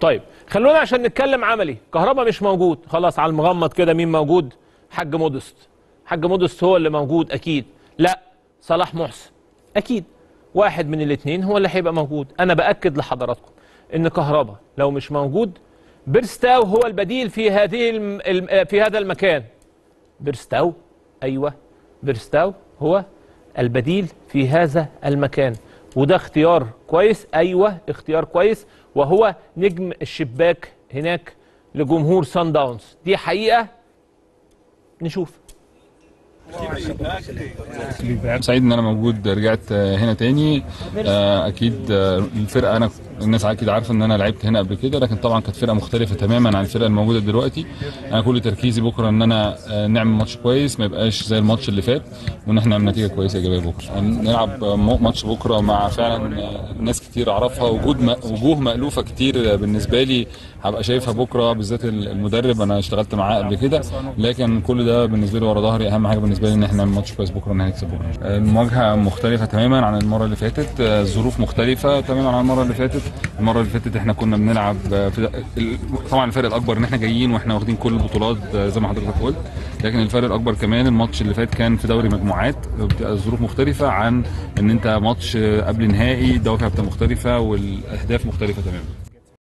طيب خلونا عشان نتكلم عملي كهربا مش موجود خلاص على المغمض كده مين موجود حاج مودست حاج مودست هو اللي موجود اكيد لا صلاح محسن اكيد واحد من الاثنين هو اللي هيبقى موجود انا باكد لحضراتكم ان كهربا لو مش موجود بيرستاو هو البديل في هذه الم... الم- في هذا المكان بيرستاو ايوه بيرستاو هو البديل في هذا المكان وده اختيار كويس ايوه اختيار كويس وهو نجم الشباك هناك لجمهور سان داونز دي حقيقه نشوف سعيد ان انا موجود رجعت آه، هنا تاني آه، اكيد آه، الفرقه انا الناس اكيد عارفه ان انا لعبت هنا قبل كده لكن طبعا كانت فرقه مختلفه تماما عن الفرقه الموجوده دلوقتي انا كل تركيزي بكره ان انا آه، نعمل ماتش كويس ما يبقاش زي الماتش اللي فات وان احنا نعمل نتيجه كويسه ايجابيه بكره نلعب آه، م- ماتش بكره مع فعلا آه، ناس كتير اعرفها وجود م- وجوه مالوفه كتير آه، بالنسبه لي هبقى شايفها بكره بالذات المدرب انا اشتغلت معاه قبل كده لكن كل ده بالنسبه لي ورا ظهري اهم حاجه بالنسبه لي ان احنا نعمل ماتش كويس بكره ان هنكسب بكره المواجهه مختلفه تماما عن المره اللي فاتت آه، الظروف مختلفه تماما عن المره اللي فاتت المره اللي فاتت احنا كنا بنلعب آه، في ال- طبعا الفرق الاكبر ان احنا جايين واحنا واخدين كل البطولات آه، زي ما حضرتك قلت لكن الفرق الاكبر كمان الماتش اللي فات كان في دوري مجموعات بتبقى الظروف مختلفه عن ان انت ماتش آه، قبل نهائي الدوافع بتبقى مختلفه والاهداف مختلفه تماما